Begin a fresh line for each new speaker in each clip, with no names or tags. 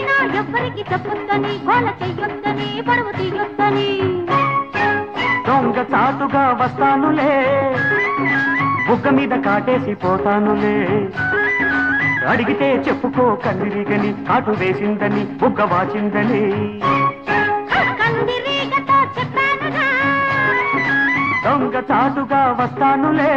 పుట్టినా ఎవ్వరికి చెప్పొద్దని గోల చెయ్యొద్దని పరువు తీయొద్దని
దొంగ చాటుగా వస్తానులే బుగ్గ మీద కాటేసి పోతానులే అడిగితే చెప్పుకో కందిరిగని కాటు వేసిందని బుగ్గ వాచిందని
కందిరీగతో చెప్పానుగా
దొంగ చాటుగా వస్తానులే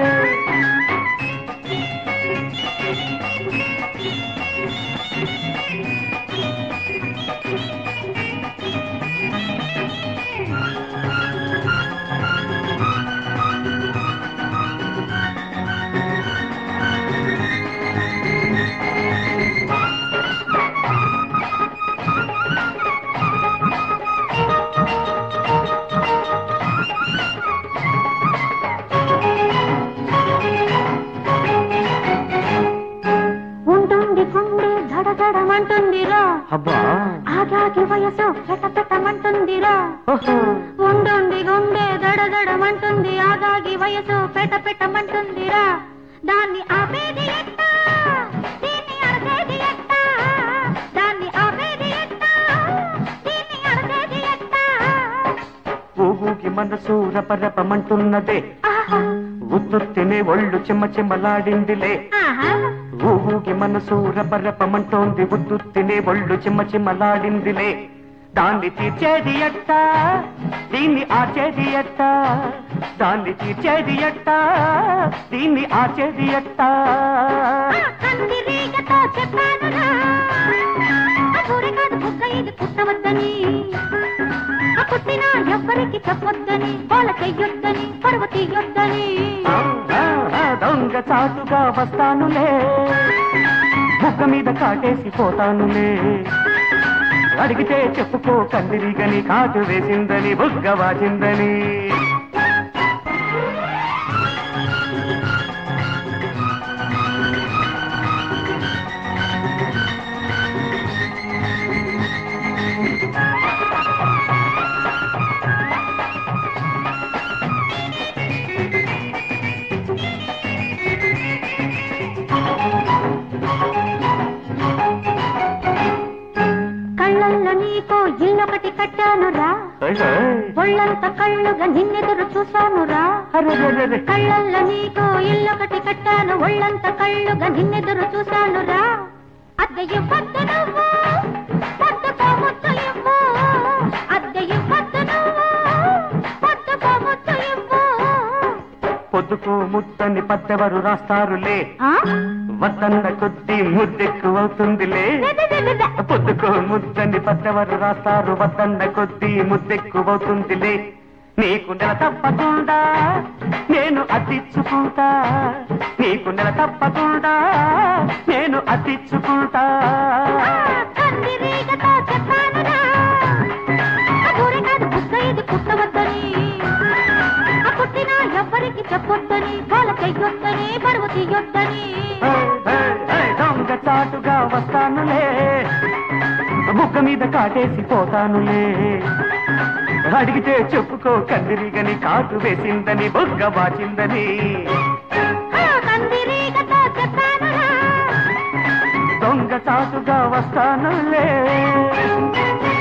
ఉంటుంది గుండె దడదడమంటుందిరా
అబ్బా
ఆగాగి వయసు పెట్టమంటుందిరా
ఓహో.
ఉండుండి గుండె దడదడమంటుంది ఆగాగి వయసు పెట పెట్టమంటుందిరా దాన్ని ఆపేది ఎట్టా దీన్ని అడగేది ఎట్టా దాన్ని ఆపేది ఎట్టా దీన్ని అడగేది ఎట్టా
ఊగుకి మనసు రపరపమంటున్నదే
ఆహా
ఉత్తుత్తినే ఒళ్ళు చెమ్మ చెమ్మలాడిందిలే
ఆహా
ఊహుకి మనసు రపరపమంటోంది ఉత్తుత్తినే ఒళ్ళు చిమ్మ చిమ్మలాడిందిలే దాన్ని తీర్చేది ఎట్టా దీన్ని ఆచేది ఎట్టా దాన్ని తీర్చేది ఎట్టా దీన్ని ఆచేది ఎట్టా
కందిరీగతో చెప్పానురా ఆ సూర్య కాదు కుక్క ఇది పుట్టవద్దని ఆ పుట్టినా ఎవ్వరికి చెప్పొద్దని వాళ్ళ చెయ్యొద్దని పరువ తీయొద్దని
ఆ, ఆ, ఆ, దొంగ చాటుగా వస్తానులే బుగ్గ మీద కాటేసి పోతానులే అడిగితే చెప్పుకో కందిరిగని కాటు వేసిందని బుగ్గ వాచిందని
కళ్ళల్లో నీకో ఇల్లొకటి కట్టానురా
ఓయ్ ఓయ్.
ఒళ్ళంత కళ్ళుగా నిన్నెదురు చూశానురా
అరెరెరెరె.
కళ్ళల్లో నీకో ఇల్లొకటి కట్టాను ఒళ్ళంత కళ్ళుగా నిన్నెదురు చూశానురా అద్దె ఇవ్వద్దు నువ్వు పొద్దుకో ముద్దు ఇవ్వు అద్దె ఇవ్వద్దు నువ్వు పొద్దుకో ముద్దు ఇవ్వు
పొద్దుకు ముద్దని పద్దెవరు రాస్తారులే
ఆ?
వద్దన్న కొద్దీ ముద్దెక్కువవుతుందిలే
లెదెదెదెదె.
పొద్దుకు ముద్దని పద్దెవరు రాస్తారు వద్దన్న కొద్దీ ముద్దెక్కువవుతుందిలే నీకు నెల తప్పకుండా నేను అతిచ్చుకుంటా నీకు నెల తప్పకుండా నేను అతిచ్చుకుంటా
కందిరీగతో చెప్పానురా ఆ ఊరే కాదు బుక్క ఇది పుట్టవద్దని ఆ పుట్టినా ఎవ్వరికి చెప్పొద్దని వాళ్ళ చెయ్యొద్దని పరువు తీయొద్దని
ఏయ్, ఏయ్, ఏయ్, దొంగ చాటుగా వస్తానులే బుగ్గ మీద కాటేసి పోతానులే అడిగితే చెప్పుకో కందిరిగని కాటు వేసిందని బుగ్గ వాచిందని
ఆ కందిరీగతో చెప్పానురా
దొంగ చాటుగా వస్తానులే